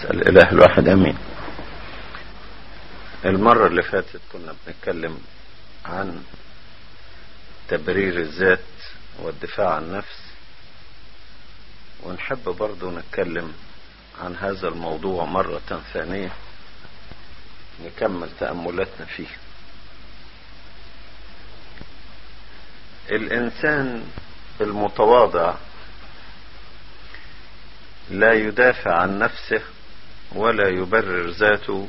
القدوس الإله الواحد أمين المرة اللي فاتت كنا بنتكلم عن تبرير الذات والدفاع عن النفس ونحب برضو نتكلم عن هذا الموضوع مرة ثانية نكمل تأملاتنا فيه الإنسان المتواضع لا يدافع عن نفسه ولا يبرر ذاته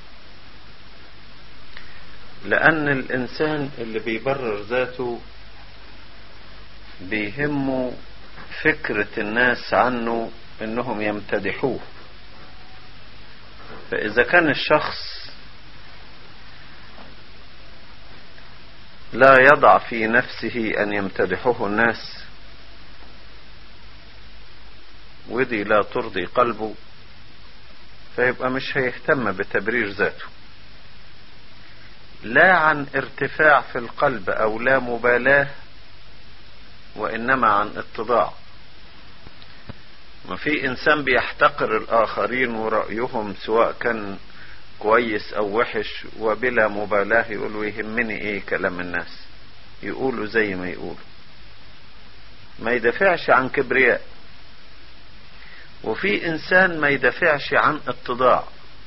لأن الإنسان اللي بيبرر ذاته بيهمه فكرة الناس عنه انهم يمتدحوه فإذا كان الشخص لا يضع في نفسه أن يمتدحه الناس ودي لا ترضي قلبه فيبقى مش هيهتم بتبرير ذاته لا عن ارتفاع في القلب او لا مبالاه وانما عن اتضاع ما في انسان بيحتقر الاخرين ورأيهم سواء كان كويس او وحش وبلا مبالاة يقولوا يهمني ايه كلام الناس يقولوا زي ما يقولوا ما يدافعش عن كبرياء وفي انسان ما يدافعش عن اتضاع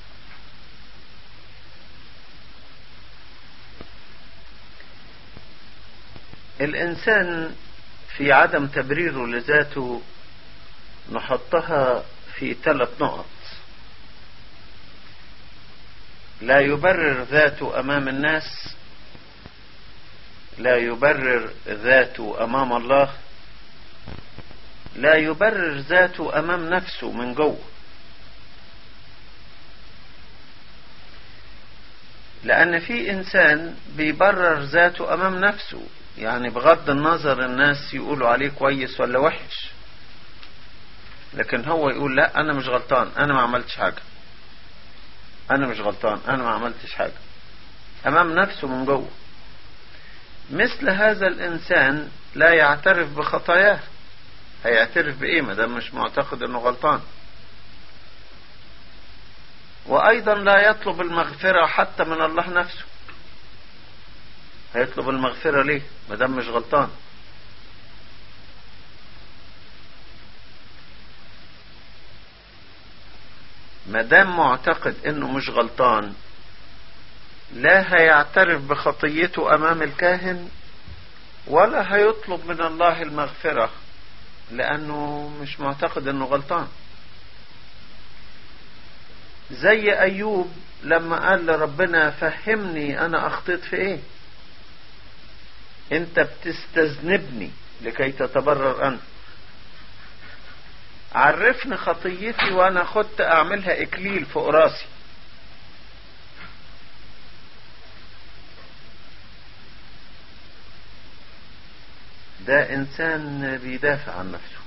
الانسان في عدم تبريره لذاته نحطها في ثلاث نقط لا يبرر ذاته امام الناس لا يبرر ذاته امام الله لا يبرر ذاته امام نفسه من جوه لان في انسان بيبرر ذاته امام نفسه يعني بغض النظر الناس يقولوا عليه كويس ولا وحش لكن هو يقول لا انا مش غلطان انا ما عملتش حاجة انا مش غلطان انا ما عملتش حاجة امام نفسه من جوه مثل هذا الانسان لا يعترف بخطاياه هيعترف بايه ما دام مش معتقد انه غلطان وايضا لا يطلب المغفرة حتى من الله نفسه هيطلب المغفرة ليه ما دام مش غلطان ما دام معتقد انه مش غلطان لا هيعترف بخطيته امام الكاهن ولا هيطلب من الله المغفرة لانه مش معتقد انه غلطان زي ايوب لما قال لربنا فهمني انا اخطيت في ايه انت بتستذنبني لكي تتبرر انت عرفني خطيتي وانا خدت اعملها اكليل فوق راسي ده انسان بيدافع عن نفسه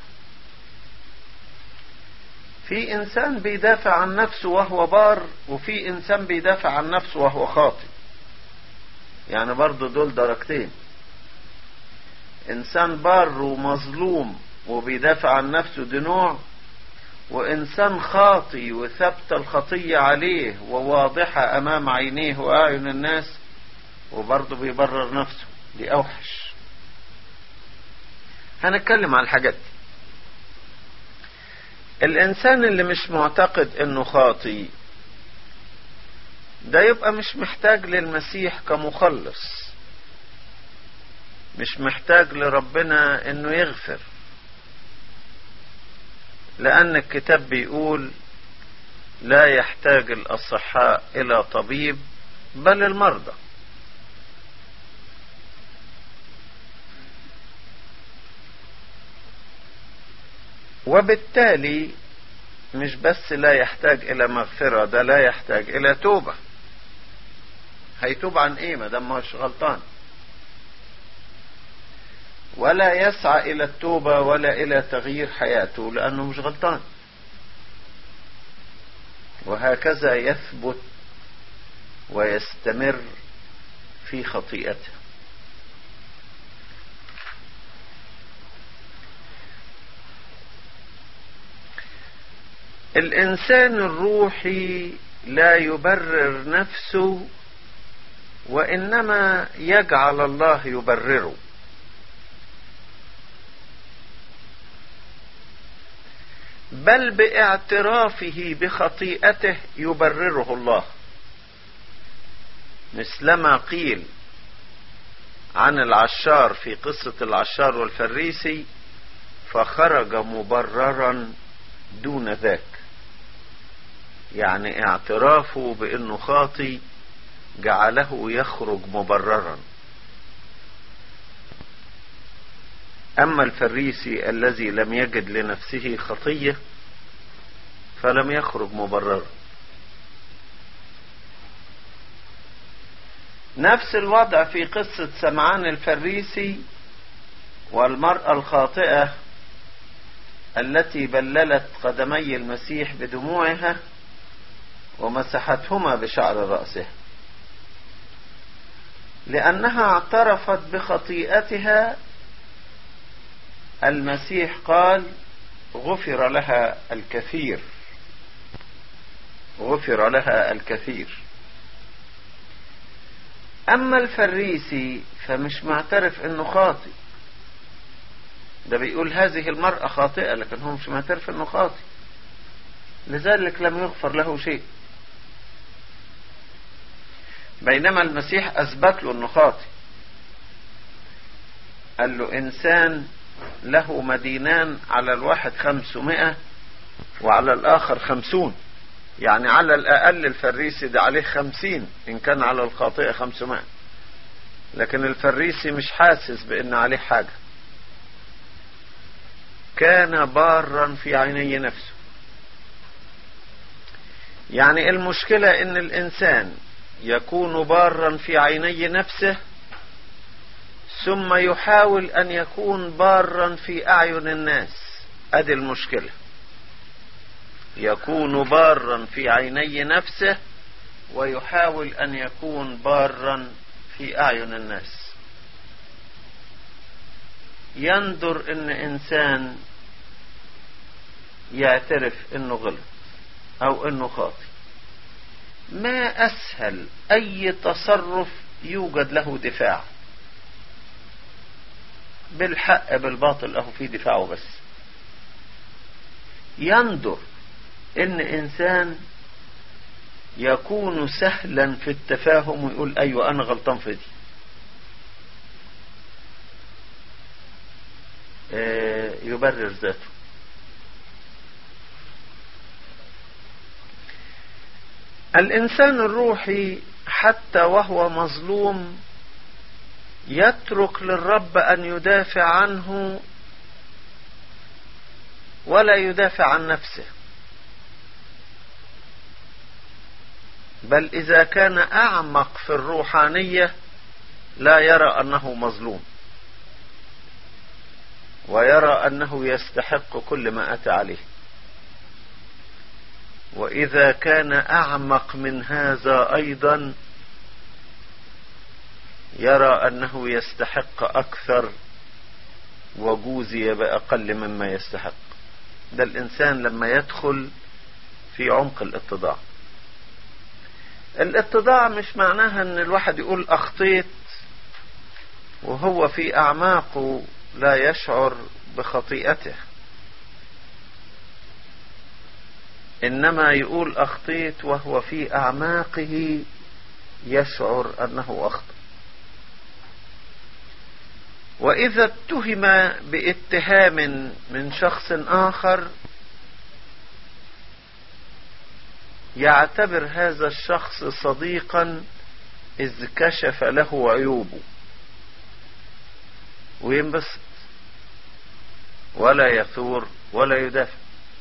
في انسان بيدافع عن نفسه وهو بار وفي انسان بيدافع عن نفسه وهو خاطئ يعني برضو دول درجتين انسان بار ومظلوم وبيدافع عن نفسه دي نوع وانسان خاطي وثبت الخطية عليه وواضحة امام عينيه واعين الناس وبرضه بيبرر نفسه دي اوحش هنتكلم عن الحاجات دي الانسان اللي مش معتقد انه خاطي ده يبقى مش محتاج للمسيح كمخلص مش محتاج لربنا انه يغفر لان الكتاب بيقول لا يحتاج الاصحاء الى طبيب بل المرضى وبالتالي مش بس لا يحتاج الى مغفرة ده لا يحتاج الى توبة هيتوب عن ايه ما دام مش غلطان ولا يسعى الى التوبة ولا الى تغيير حياته لانه مش غلطان وهكذا يثبت ويستمر في خطيئته الإنسان الروحي لا يبرر نفسه وإنما يجعل الله يبرره بل باعترافه بخطيئته يبرره الله مثلما قيل عن العشار في قصة العشار والفريسي فخرج مبررا دون ذاك يعني اعترافه بانه خاطي جعله يخرج مبررا اما الفريسي الذي لم يجد لنفسه خطيه فلم يخرج مبررا نفس الوضع في قصة سمعان الفريسي والمرأة الخاطئة التي بللت قدمي المسيح بدموعها ومسحتهما بشعر رأسها لأنها اعترفت بخطيئتها المسيح قال غفر لها الكثير غفر لها الكثير اما الفريسي فمش معترف انه خاطئ ده بيقول هذه المرأة خاطئة لكن هو مش معترف انه خاطئ لذلك لم يغفر له شيء بينما المسيح اثبت له انه خاطئ قال له انسان له مدينان على الواحد خمسمائة وعلى الاخر خمسون يعني على الاقل الفريسي ده عليه خمسين ان كان على الخاطئة خمسمائة لكن الفريسي مش حاسس بان عليه حاجة كان بارا في عيني نفسه يعني المشكلة ان الانسان يكون بارا في عيني نفسه ثم يحاول ان يكون بارا في اعين الناس ادي المشكله يكون بارا في عيني نفسه ويحاول ان يكون بارا في اعين الناس يندر ان انسان يعترف انه غلط او انه خاطئ ما اسهل اي تصرف يوجد له دفاع بالحق بالباطل اهو في دفاعه بس يندر ان انسان يكون سهلا في التفاهم ويقول ايوه انا غلطان في دي آه، يبرر ذاته الانسان الروحي حتى وهو مظلوم يترك للرب ان يدافع عنه ولا يدافع عن نفسه بل اذا كان اعمق في الروحانيه لا يرى انه مظلوم ويرى انه يستحق كل ما اتى عليه واذا كان اعمق من هذا ايضا يرى انه يستحق اكثر وجوزي باقل مما يستحق ده الانسان لما يدخل في عمق الاتضاع الاتضاع مش معناها ان الواحد يقول اخطيت وهو في اعماقه لا يشعر بخطيئته انما يقول اخطيت وهو في اعماقه يشعر انه اخطأ واذا اتهم باتهام من شخص اخر يعتبر هذا الشخص صديقا اذ كشف له عيوبه وينبسط ولا يثور ولا يدافع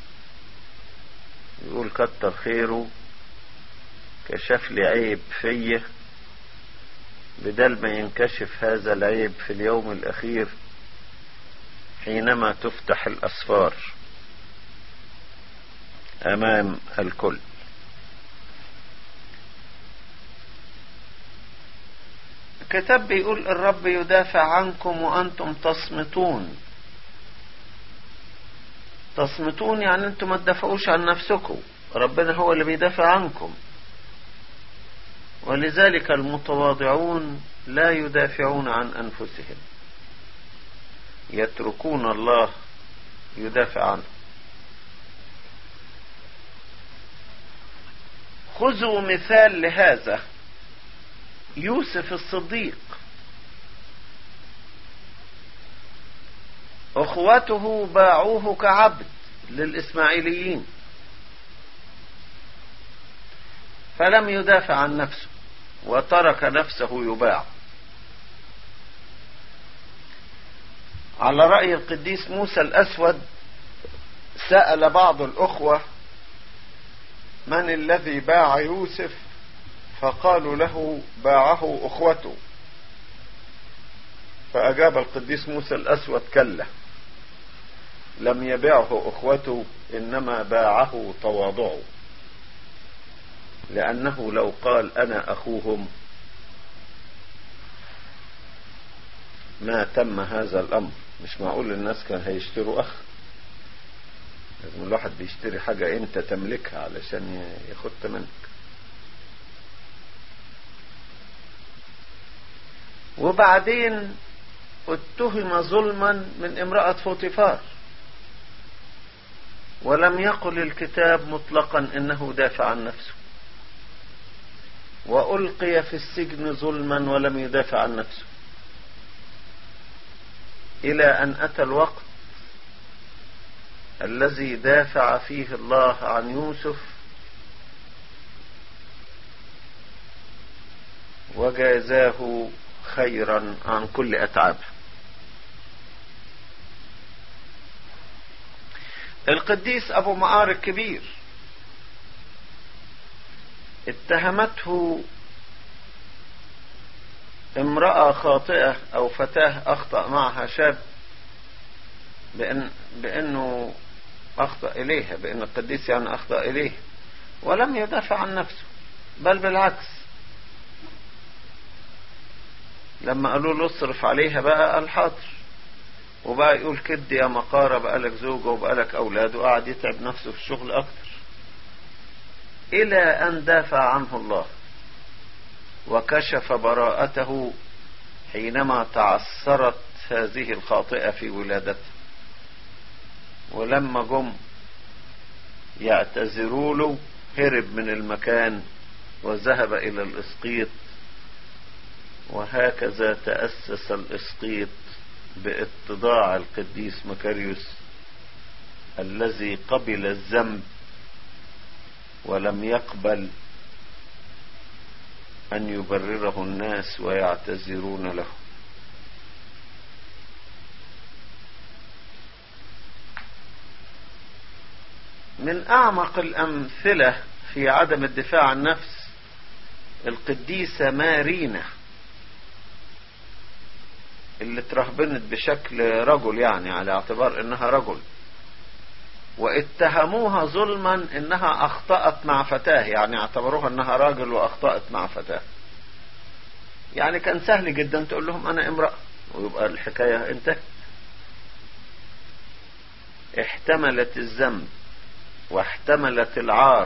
يقول كتر خيره كشف لي عيب فيه بدل ما ينكشف هذا العيب في اليوم الاخير حينما تفتح الاسفار امام الكل الكتاب بيقول الرب يدافع عنكم وانتم تصمتون تصمتون يعني انتم ما تدافعوش عن نفسكم ربنا هو اللي بيدافع عنكم ولذلك المتواضعون لا يدافعون عن انفسهم يتركون الله يدافع عنه خذوا مثال لهذا يوسف الصديق اخوته باعوه كعبد للاسماعيليين فلم يدافع عن نفسه وترك نفسه يباع على رأي القديس موسى الأسود سأل بعض الأخوة من الذي باع يوسف فقالوا له باعه أخوته فأجاب القديس موسى الأسود كلا لم يبعه أخوته إنما باعه تواضعه لأنه لو قال أنا أخوهم ما تم هذا الأمر مش معقول الناس كان هيشتروا أخ لازم الواحد بيشتري حاجة أنت تملكها علشان ياخدها منك وبعدين اتهم ظلما من امرأة فوطيفار ولم يقل الكتاب مطلقا انه دافع عن نفسه والقي في السجن ظلما ولم يدافع عن نفسه الى ان اتى الوقت الذي دافع فيه الله عن يوسف وجازاه خيرا عن كل اتعابه القديس ابو معار الكبير اتهمته امرأة خاطئة او فتاة اخطأ معها شاب بأن بانه اخطأ اليها بان القديس يعني اخطأ اليه ولم يدافع عن نفسه بل بالعكس لما قالوا له اصرف عليها بقى قال حاضر وبقى يقول كد يا مقارة بقالك زوجة وبقالك أولاد وقعد يتعب نفسه في الشغل أكتر إلى أن دافع عنه الله وكشف براءته حينما تعثرت هذه الخاطئة في ولادته ولما جم يعتذروا له هرب من المكان وذهب إلى الإسقيط وهكذا تأسس الإسقيط باتضاع القديس مكاريوس الذي قبل الذنب ولم يقبل أن يبرره الناس ويعتذرون له من أعمق الأمثلة في عدم الدفاع عن النفس القديسة مارينا اللي ترهبنت بشكل رجل يعني على اعتبار انها رجل واتهموها ظلما انها اخطأت مع فتاة يعني اعتبروها انها راجل واخطأت مع فتاة يعني كان سهل جدا تقول لهم انا امرأة ويبقى الحكاية انتهت احتملت الذنب واحتملت العار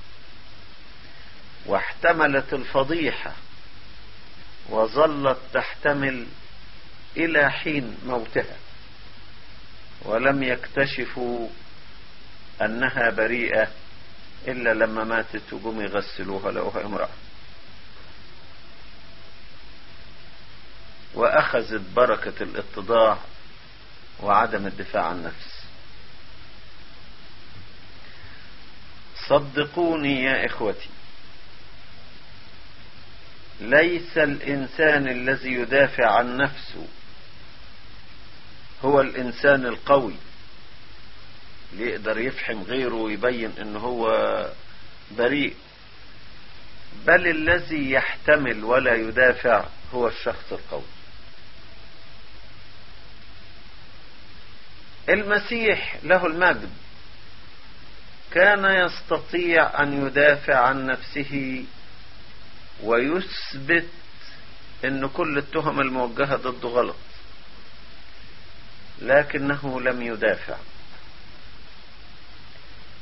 واحتملت الفضيحة وظلت تحتمل إلى حين موتها ولم يكتشفوا أنها بريئة إلا لما ماتت وجم يغسلوها لقوها امرأة وأخذت بركة الاتضاع وعدم الدفاع عن النفس صدقوني يا إخوتي ليس الإنسان الذي يدافع عن نفسه هو الإنسان القوي اللي يقدر يفحم غيره ويبين ان هو بريء بل الذي يحتمل ولا يدافع هو الشخص القوي المسيح له المجد كان يستطيع ان يدافع عن نفسه ويثبت ان كل التهم الموجهه ضده غلط لكنه لم يدافع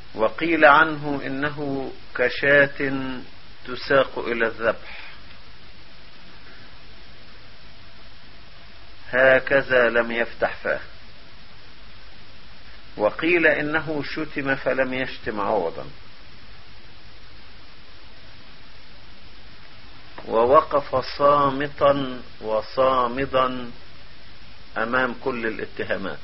وقيل عنه إنه كشاة تساق إلى الذبح هكذا لم يفتح فاه وقيل إنه شتم فلم يشتم عوضا ووقف صامتا وصامدا أمام كل الاتهامات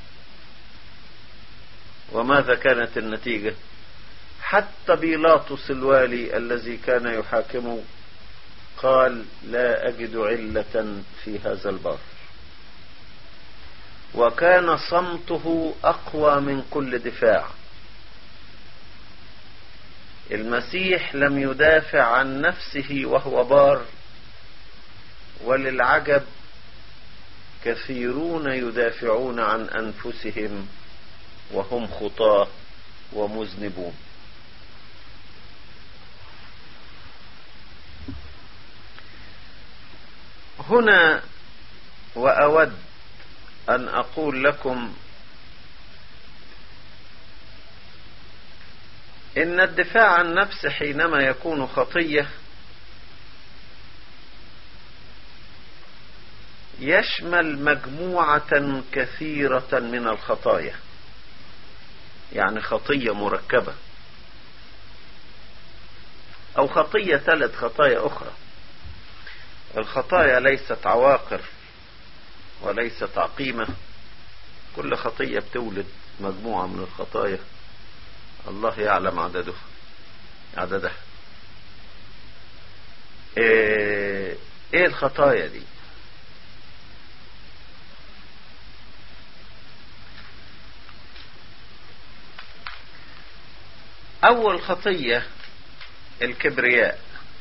وماذا كانت النتيجة حتى بيلاطس الوالي الذي كان يحاكمه قال لا أجد علة في هذا البار وكان صمته أقوى من كل دفاع المسيح لم يدافع عن نفسه وهو بار وللعجب كثيرون يدافعون عن أنفسهم وهم خطاه ومذنبون هنا وأود أن أقول لكم إن الدفاع عن النفس حينما يكون خطية يشمل مجموعة كثيرة من الخطايا يعني خطية مركبة أو خطية ثلاث خطايا أخرى الخطايا ليست عواقر وليست عقيمة كل خطية بتولد مجموعة من الخطايا الله يعلم عددها عددها ايه, إيه الخطايا دي اول خطية الكبرياء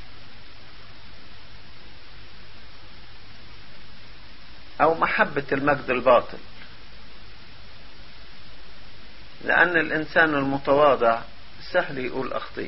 او محبة المجد الباطل لان الانسان المتواضع سهل يقول اخطيت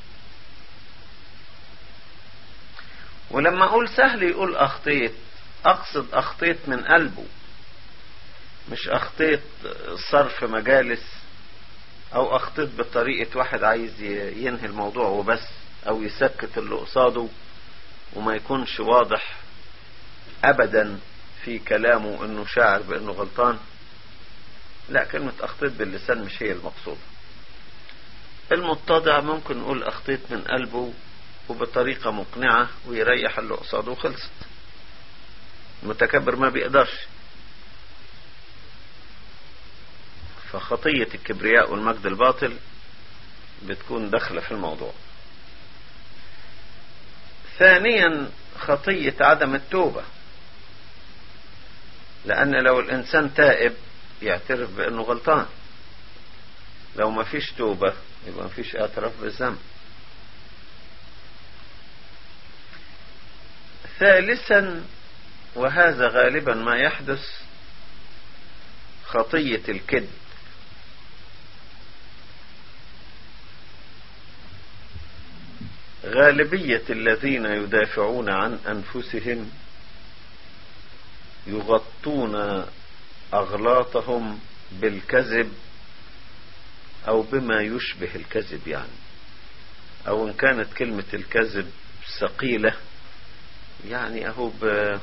ولما اقول سهل يقول اخطيت اقصد اخطيت من قلبه مش اخطيت صرف مجالس او اخطيت بطريقة واحد عايز ينهي الموضوع وبس او يسكت اللي قصاده وما يكونش واضح ابدا في كلامه انه شاعر بانه غلطان لا كلمة اخطيت باللسان مش هي المقصودة المتضع ممكن نقول اخطيت من قلبه وبطريقة مقنعة ويريح اللي قصاده وخلصت المتكبر ما بيقدرش فخطية الكبرياء والمجد الباطل بتكون داخلة في الموضوع ثانيا خطية عدم التوبة لأن لو الإنسان تائب يعترف بأنه غلطان لو ما فيش توبة يبقى ما فيش اعتراف بالذنب ثالثا وهذا غالبا ما يحدث خطية الكذب غالبية الذين يدافعون عن أنفسهم يغطون أغلاطهم بالكذب أو بما يشبه الكذب يعني أو إن كانت كلمة الكذب ثقيلة يعني أهو ب...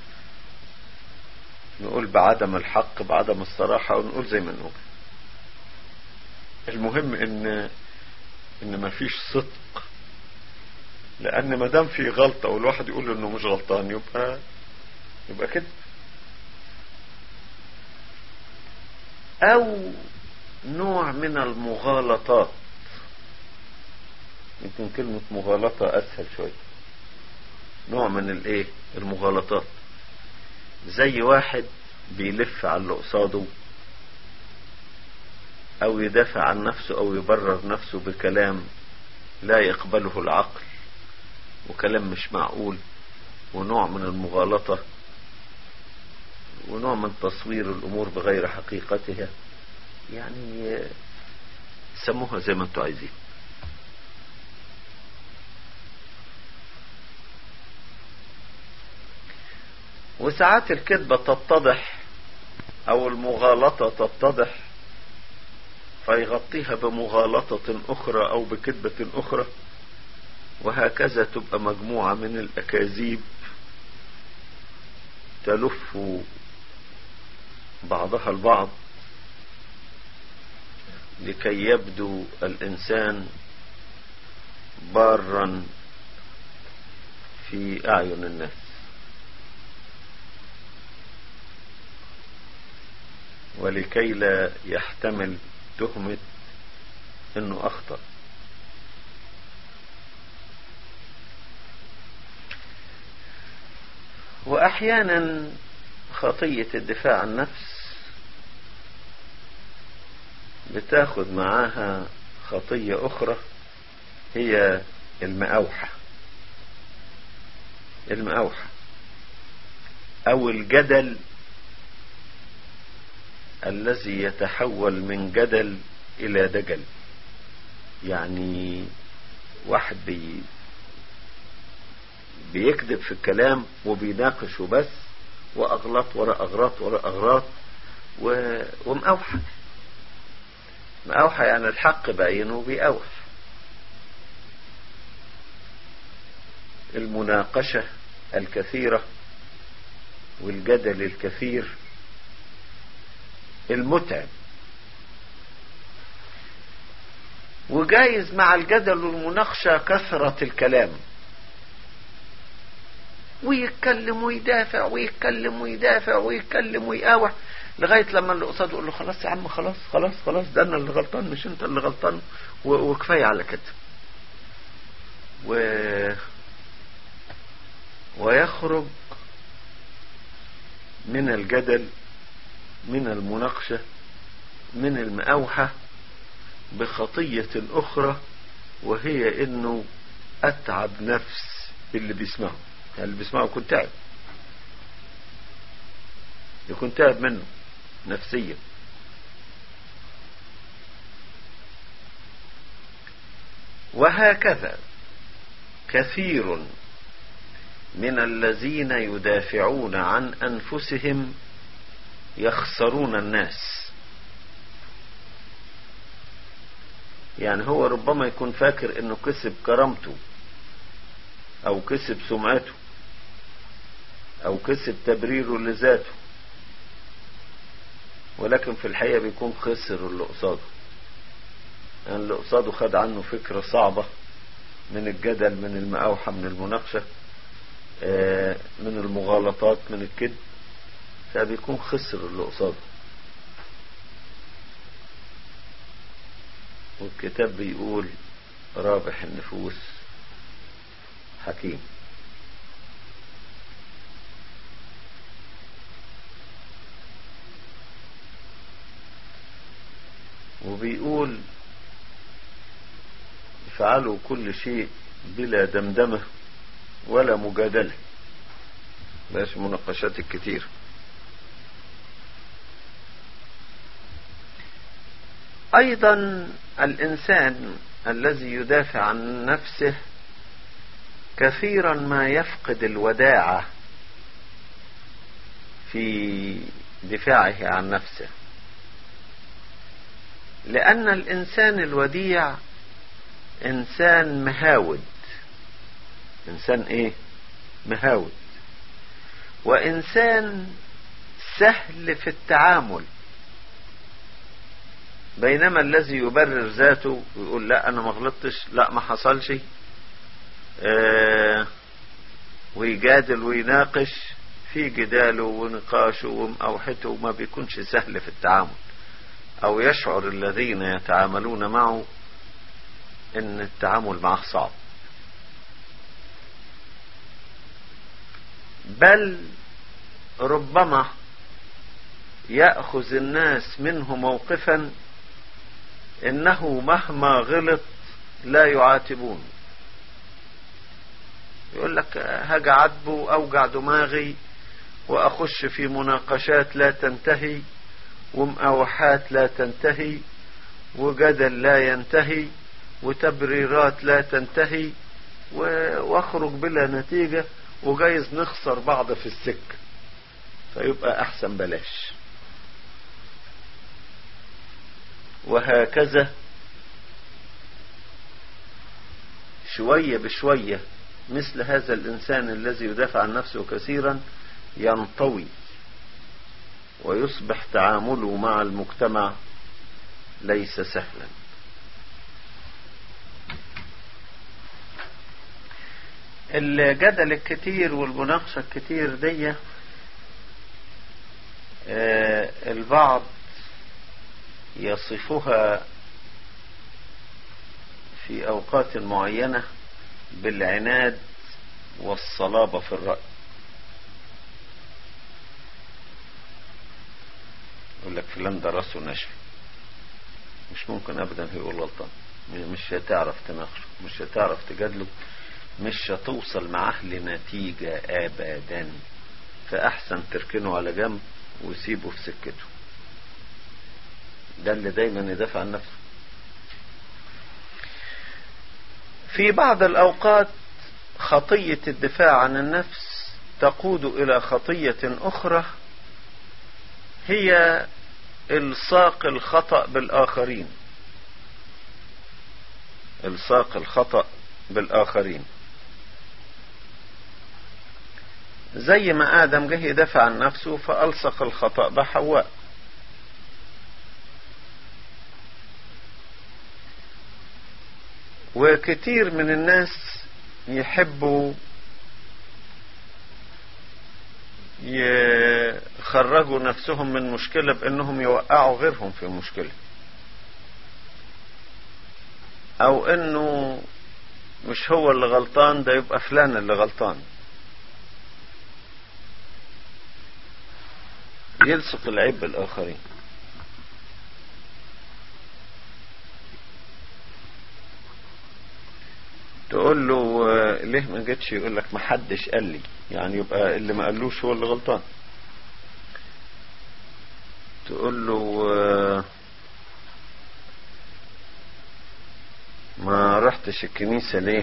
نقول بعدم الحق بعدم الصراحة ونقول زي ما نقول المهم ان ان مفيش صدق لان ما دام في غلطة والواحد يقول انه مش غلطان يبقى يبقى كده او نوع من المغالطات يمكن كلمة مغالطة اسهل شوية نوع من الايه المغالطات زي واحد بيلف على اللي قصاده او يدافع عن نفسه او يبرر نفسه بكلام لا يقبله العقل وكلام مش معقول ونوع من المغالطة ونوع من تصوير الامور بغير حقيقتها يعني سموها زي ما انتوا عايزين وساعات الكذبة تتضح او المغالطة تتضح فيغطيها بمغالطة أخرى أو بكذبة أخرى وهكذا تبقى مجموعة من الأكاذيب تلف بعضها البعض لكي يبدو الإنسان بارا في أعين الناس ولكي لا يحتمل تهمة انه اخطأ واحيانا خطية الدفاع عن النفس بتاخد معاها خطية اخرى هي المأوحة المأوحة او الجدل الذي يتحول من جدل الى دجل يعني واحد بي بيكذب في الكلام وبيناقش وبس واغلاط وراء اغلاط وراء اغلاط و... ومأوحى مأوحى يعني الحق باين وبيأوح المناقشة الكثيرة والجدل الكثير المتعب وجايز مع الجدل والمناقشة كثرة الكلام ويتكلم ويدافع ويتكلم ويدافع ويتكلم ويقاوح لغاية لما اللي قصاده يقول له خلاص يا عم خلاص خلاص خلاص ده انا اللي غلطان مش انت اللي غلطان وكفاية على كده و ويخرج من الجدل من المناقشة من المأوحة بخطية أخرى وهي إنه أتعب نفس اللي بيسمعه يعني اللي بيسمعه يكون تعب يكون تعب منه نفسيا وهكذا كثير من الذين يدافعون عن أنفسهم يخسرون الناس يعني هو ربما يكون فاكر انه كسب كرامته او كسب سمعته او كسب تبريره لذاته ولكن في الحقيقة بيكون خسر اللي قصاده يعني اللي قصاده خد عنه فكرة صعبة من الجدل من المأوحة من المناقشة من المغالطات من الكذب فبيكون خسر اللي قصاده والكتاب بيقول رابح النفوس حكيم وبيقول افعلوا كل شيء بلا دمدمة ولا مجادلة بلاش مناقشات الكتير ايضا الانسان الذي يدافع عن نفسه كثيرا ما يفقد الوداعة في دفاعه عن نفسه لأن الإنسان الوديع إنسان مهاود إنسان إيه؟ مهاود وإنسان سهل في التعامل بينما الذي يبرر ذاته ويقول لا أنا ما غلطتش لا ما حصلش آه ويجادل ويناقش في جداله ونقاشه ومأوحته ما بيكونش سهل في التعامل او يشعر الذين يتعاملون معه ان التعامل معه صعب بل ربما يأخذ الناس منه موقفا انه مهما غلط لا يعاتبون يقول لك هاجي عاتبه اوجع دماغي واخش في مناقشات لا تنتهي ومأوحات لا تنتهي وجدل لا ينتهي وتبريرات لا تنتهي واخرج بلا نتيجة وجايز نخسر بعض في السكة فيبقى احسن بلاش وهكذا شوية بشوية مثل هذا الإنسان الذي يدافع عن نفسه كثيرا ينطوي ويصبح تعامله مع المجتمع ليس سهلا الجدل الكتير والمناقشة الكتير دي آه، البعض يصفها في أوقات معينة بالعناد والصلابة في الرأي يقول لك فلان ده راسه ناشف مش ممكن ابدا هيقول غلطان مش هتعرف تناقشه مش هتعرف تجادله مش هتوصل معاه لنتيجة ابدا فاحسن تركنه على جنب وسيبه في سكته ده اللي دايما يدافع عن نفسه في بعض الاوقات خطية الدفاع عن النفس تقود الى خطية اخرى هي الصاق الخطأ بالآخرين الصاق الخطأ بالآخرين زي ما آدم جه يدافع عن نفسه فألصق الخطأ بحواء وكتير من الناس يحبوا يخرجوا نفسهم من مشكلة بأنهم يوقعوا غيرهم في مشكلة أو أنه مش هو اللي غلطان ده يبقى فلان اللي غلطان يلصق العيب بالآخرين تقول له ليه ما جتش يقول لك ما حدش قال لي يعني يبقى اللي ما قالوش هو اللي غلطان تقول له ما رحتش الكنيسة ليه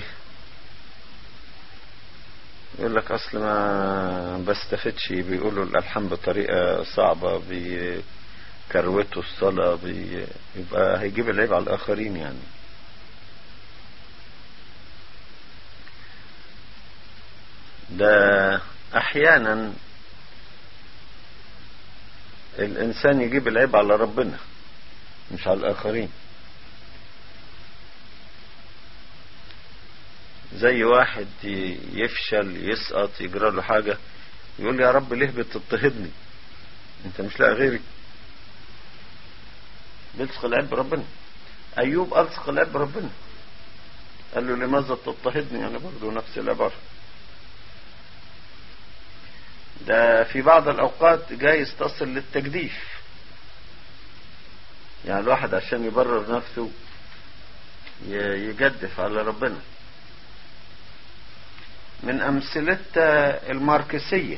يقول لك اصل ما بستفدش بيقولوا الالحان بطريقة صعبة بكروته الصلاة بي يبقى هيجيب العيب على الاخرين يعني ده احيانا الانسان يجيب العيب على ربنا مش على الاخرين زي واحد يفشل يسقط يجرى له حاجة يقول يا رب ليه بتضطهدني انت مش لاقي غيري بيلصق العيب بربنا ايوب الصق العيب بربنا قال له لماذا تضطهدني يعني برضه نفس العبارة ده في بعض الأوقات جايز تصل للتجديف يعني الواحد عشان يبرر نفسه يجدف على ربنا من أمثلتها الماركسية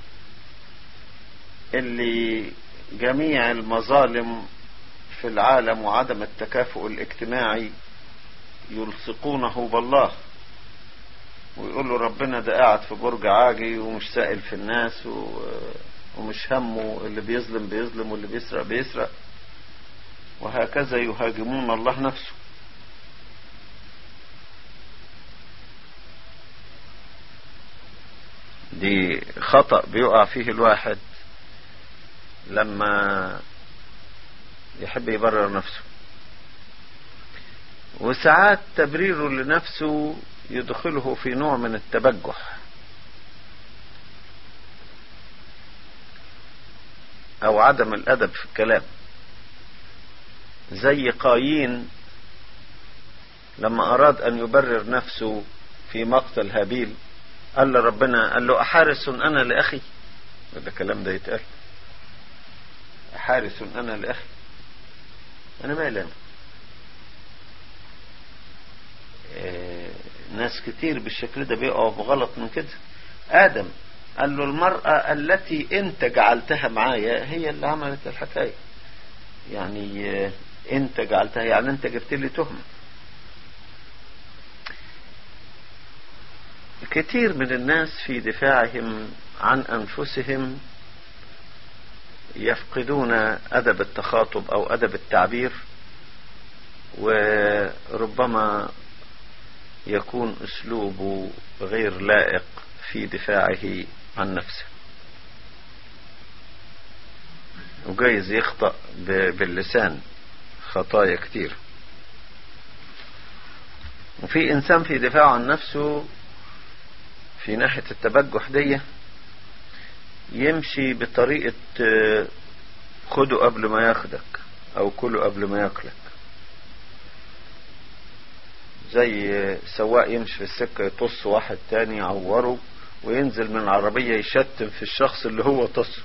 اللي جميع المظالم في العالم وعدم التكافؤ الاجتماعي يلصقونه بالله ويقول له ربنا ده قاعد في برج عاجي ومش سائل في الناس و... ومش همه اللي بيظلم بيظلم واللي بيسرق بيسرق وهكذا يهاجمون الله نفسه دي خطأ بيقع فيه الواحد لما يحب يبرر نفسه وساعات تبريره لنفسه يدخله في نوع من التبجح او عدم الادب في الكلام زي قايين لما اراد ان يبرر نفسه في مقتل هابيل قال لربنا قال له احارس انا لاخي ده الكلام ده يتقال احارس انا لاخي انا مالي انا إيه ناس كتير بالشكل ده بيقعوا بغلط من كده آدم قال له المرأة التي انت جعلتها معايا هي اللي عملت الحكاية يعني انت جعلتها يعني انت جبت لي تهمة كتير من الناس في دفاعهم عن انفسهم يفقدون ادب التخاطب او ادب التعبير وربما يكون اسلوبه غير لائق في دفاعه عن نفسه وجايز يخطأ باللسان خطايا كتير وفي انسان في دفاعه عن نفسه في ناحية التبجح دي يمشي بطريقة خده قبل ما ياخدك او كله قبل ما ياكلك زي سواق يمشي في السكة يطص واحد تاني يعوره وينزل من العربية يشتم في الشخص اللي هو طصه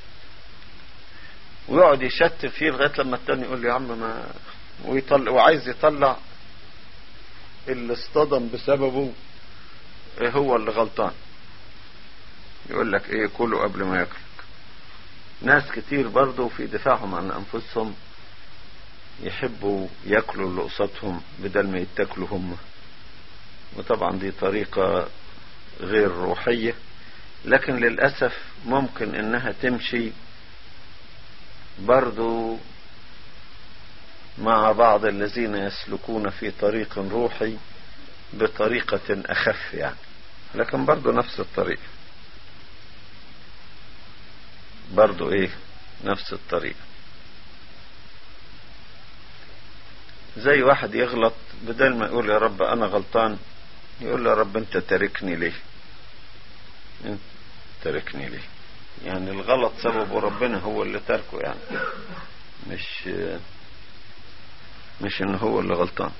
ويقعد يشتم فيه لغاية لما التاني يقول له يا عم ما ويطلع وعايز يطلع اللي اصطدم بسببه هو اللي غلطان يقول لك ايه كله قبل ما ياكلك ناس كتير برضو في دفاعهم عن انفسهم يحبوا ياكلوا اللي قصادهم بدل ما يتاكلوا هم وطبعا دي طريقة غير روحية لكن للأسف ممكن انها تمشي برضو مع بعض الذين يسلكون في طريق روحي بطريقة أخف يعني لكن برضو نفس الطريقة برضو ايه نفس الطريقة زي واحد يغلط بدل ما يقول يا رب انا غلطان يقول يا رب انت تاركني ليه انت تاركني ليه يعني الغلط سببه ربنا هو اللي تركه يعني مش مش ان هو اللي غلطان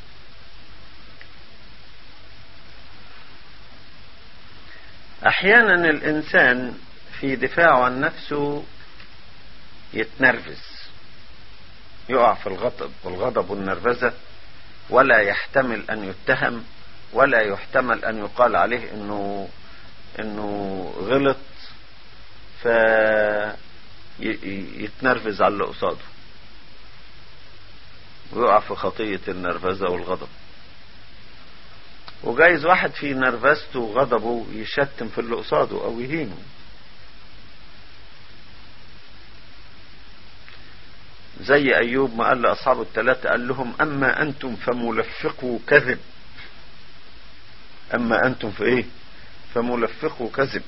احيانا الانسان في دفاعه عن نفسه يتنرفز يقع في الغضب والغضب والنرفزة ولا يحتمل ان يتهم ولا يحتمل ان يقال عليه انه انه غلط فيتنرفز على اللي قصاده ويقع في خطية النرفزة والغضب وجايز واحد في نرفزته وغضبه يشتم في اللي قصاده او يهينه زي ايوب ما قال لاصحابه الثلاثة قال لهم اما انتم فملفقوا كذب اما انتم في ايه فملفقوا كذب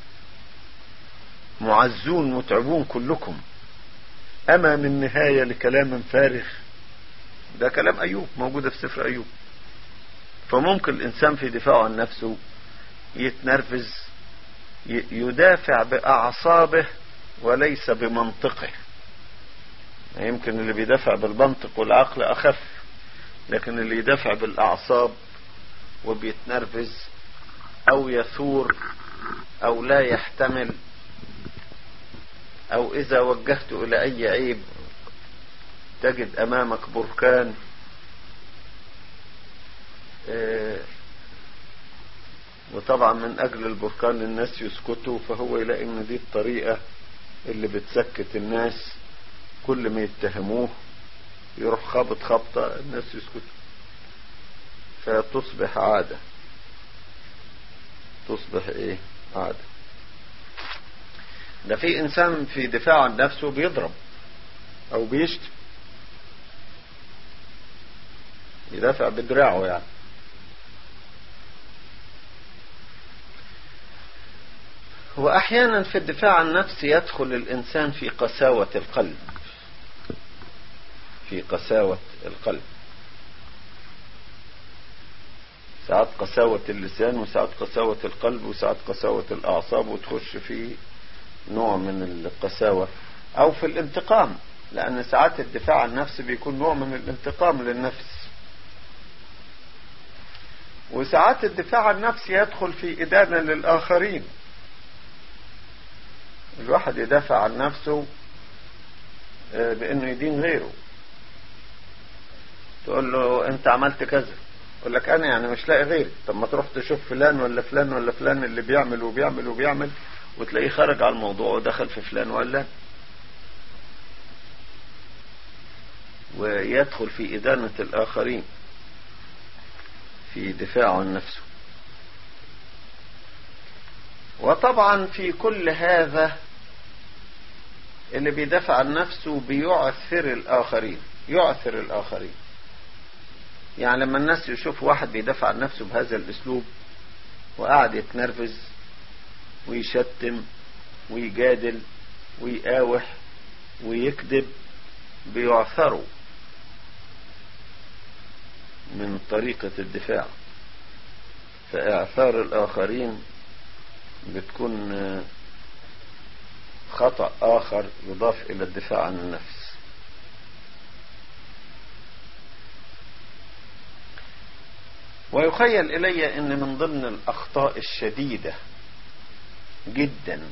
معزون متعبون كلكم اما من نهاية لكلام فارغ ده كلام ايوب موجودة في سفر ايوب فممكن الانسان في دفاعه عن نفسه يتنرفز يدافع باعصابه وليس بمنطقه يمكن اللي بيدافع بالمنطق والعقل اخف لكن اللي يدافع بالاعصاب وبيتنرفز او يثور او لا يحتمل او اذا وجهت الى اي عيب تجد امامك بركان وطبعا من اجل البركان الناس يسكتوا فهو يلاقي ان دي الطريقة اللي بتسكت الناس كل ما يتهموه يروح خابط خبطة الناس يسكتوا فتصبح عادة تصبح ايه عادة ده في انسان في دفاع عن نفسه بيضرب او بيشتم يدافع بدراعه يعني واحيانا في الدفاع عن النفس يدخل الانسان في قساوة القلب في قساوة القلب ساعات قساوة اللسان وساعات قساوة القلب وساعات قساوة الأعصاب وتخش في نوع من القساوة أو في الانتقام لأن ساعات الدفاع عن النفس بيكون نوع من الانتقام للنفس وساعات الدفاع عن النفس يدخل في إدانة للآخرين الواحد يدافع عن نفسه بأنه يدين غيره تقول له أنت عملت كذا يقول لك أنا يعني مش لاقي غيري طب ما تروح تشوف فلان ولا فلان ولا فلان اللي بيعمل وبيعمل وبيعمل وتلاقيه خرج على الموضوع ودخل في فلان ولا ويدخل في إدانة الآخرين في دفاع عن نفسه وطبعا في كل هذا اللي بيدافع عن نفسه بيعثر الآخرين يعثر الآخرين يعني لما الناس يشوف واحد بيدافع عن نفسه بهذا الاسلوب وقاعد يتنرفز ويشتم ويجادل ويقاوح ويكذب بيعثروا من طريقة الدفاع فإعثار الآخرين بتكون خطأ آخر يضاف إلى الدفاع عن النفس ويخيل إلي أن من ضمن الأخطاء الشديدة جدا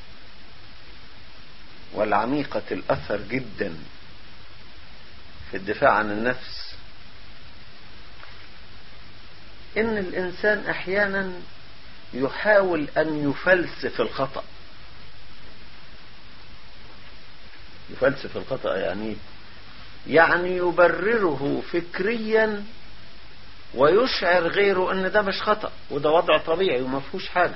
والعميقة الأثر جدا في الدفاع عن النفس إن الإنسان أحيانا يحاول أن يفلسف الخطأ يفلسف الخطأ يعني يعني يبرره فكريا ويشعر غيره ان ده مش خطأ وده وضع طبيعي وما فيهوش حاجة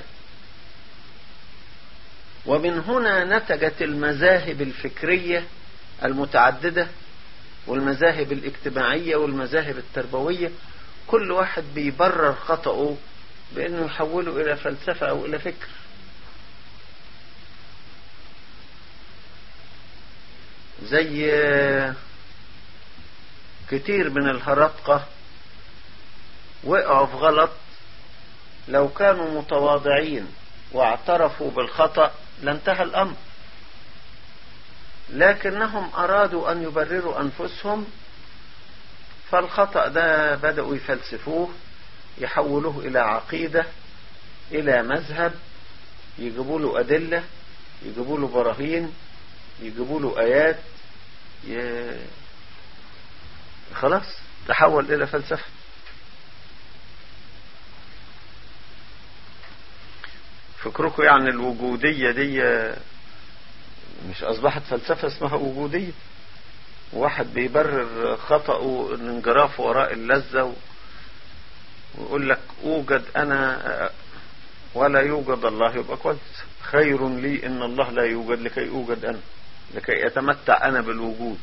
ومن هنا نتجت المذاهب الفكرية المتعددة والمذاهب الاجتماعية والمذاهب التربوية كل واحد بيبرر خطأه بانه يحوله الى فلسفة او الى فكر زي كتير من الهرطقة وقعوا في غلط لو كانوا متواضعين واعترفوا بالخطأ لانتهى الأمر لكنهم أرادوا أن يبرروا أنفسهم فالخطأ ده بدأوا يفلسفوه يحولوه إلى عقيدة إلى مذهب يجيبوا له أدلة يجيبوا له براهين يجيبوا له آيات ي... خلاص تحول إلى فلسفة فكركم يعني الوجودية دي مش أصبحت فلسفة اسمها وجودية واحد بيبرر خطأه الانجراف وراء اللذة و... ويقول لك أوجد أنا ولا يوجد الله يبقى كويس خير لي إن الله لا يوجد لكي أوجد أنا لكي أتمتع أنا بالوجود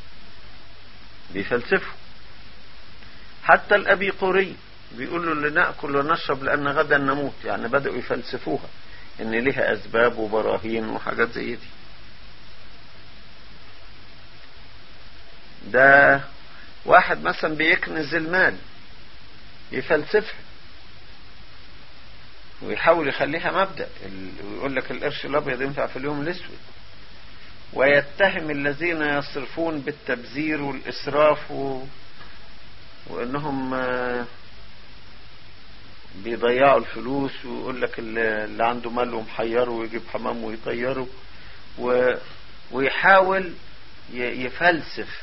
بيفلسفه حتى الأبيقوري بيقولوا لنأكل ونشرب لأن غدا نموت يعني بدأوا يفلسفوها إن لها أسباب وبراهين وحاجات زي دي ده واحد مثلا بيكنز المال يفلسفها ويحاول يخليها مبدأ ويقول لك القرش الأبيض ينفع في اليوم الأسود ويتهم الذين يصرفون بالتبذير والإسراف و... وإنهم بيضيعوا الفلوس ويقول لك اللي عنده مال ومحيره ويجيب حمام ويطيره و... ويحاول يفلسف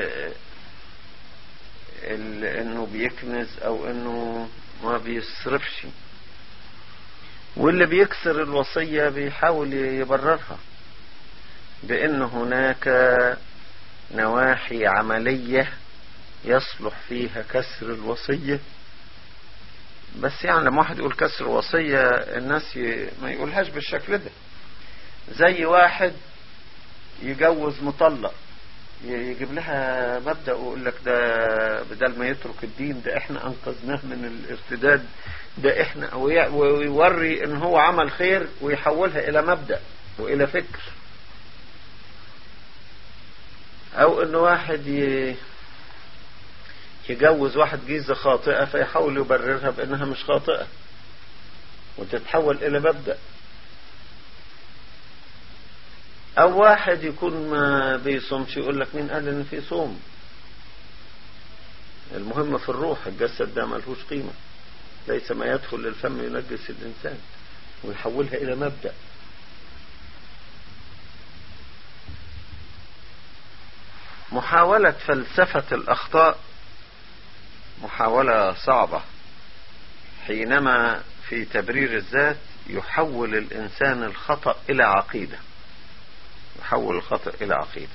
انه بيكنز او انه ما بيصرفش واللي بيكسر الوصية بيحاول يبررها بان هناك نواحي عملية يصلح فيها كسر الوصية بس يعني لما واحد يقول كسر وصية الناس ما يقولهاش بالشكل ده زي واحد يجوز مطلق يجيب لها مبدأ ويقول لك ده بدل ما يترك الدين ده احنا انقذناه من الارتداد ده احنا ويوري ان هو عمل خير ويحولها الى مبدأ والى فكر او ان واحد يجوز واحد جيزة خاطئة فيحاول يبررها بانها مش خاطئة وتتحول الى مبدأ او واحد يكون ما بيصومش يقول لك مين قال ان في صوم المهم في الروح الجسد ده ملهوش قيمة ليس ما يدخل للفم ينجس الانسان ويحولها الى مبدأ محاولة فلسفة الاخطاء محاولة صعبة حينما في تبرير الذات يحول الانسان الخطأ الى عقيده يحول الخطأ إلى عقيدة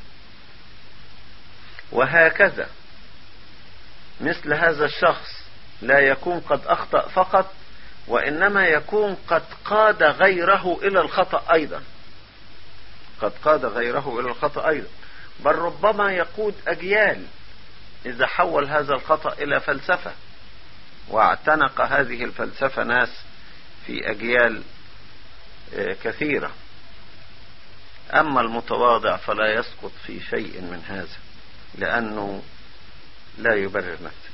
وهكذا مثل هذا الشخص لا يكون قد أخطأ فقط وإنما يكون قد قاد غيره إلى الخطأ أيضا قد قاد غيره إلى الخطأ أيضا بل ربما يقود أجيال إذا حول هذا الخطأ إلى فلسفة واعتنق هذه الفلسفة ناس في أجيال كثيرة أما المتواضع فلا يسقط في شيء من هذا لأنه لا يبرر نفسه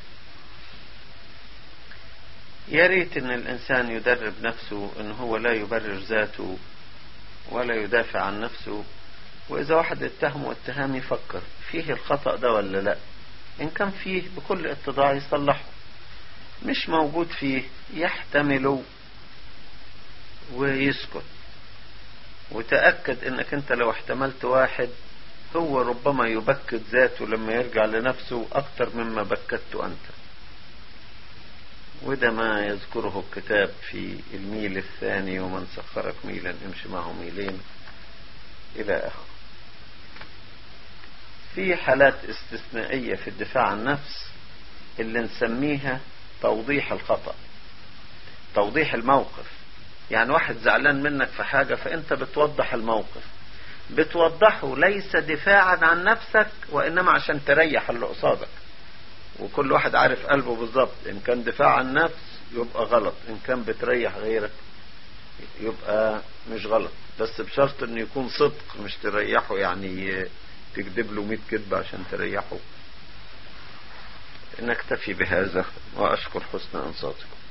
يا ريت ان الانسان يدرب نفسه ان هو لا يبرر ذاته ولا يدافع عن نفسه واذا واحد اتهمه اتهام يفكر فيه الخطأ ده ولا لا ان كان فيه بكل اتضاع يصلحه مش موجود فيه يحتمله ويسكت وتأكد انك انت لو احتملت واحد هو ربما يبكت ذاته لما يرجع لنفسه اكتر مما بكته انت وده ما يذكره الكتاب في الميل الثاني ومن سخرك ميلا امشي معه ميلين الى اخره في حالات استثنائية في الدفاع عن النفس اللي نسميها توضيح الخطأ توضيح الموقف يعني واحد زعلان منك في حاجة فانت بتوضح الموقف بتوضحه ليس دفاعا عن نفسك وانما عشان تريح اللي قصادك وكل واحد عارف قلبه بالظبط ان كان دفاع عن نفس يبقى غلط ان كان بتريح غيرك يبقى مش غلط بس بشرط انه يكون صدق مش تريحه يعني تكذب له 100 كذبة عشان تريحه نكتفي بهذا واشكر حسن انصاتكم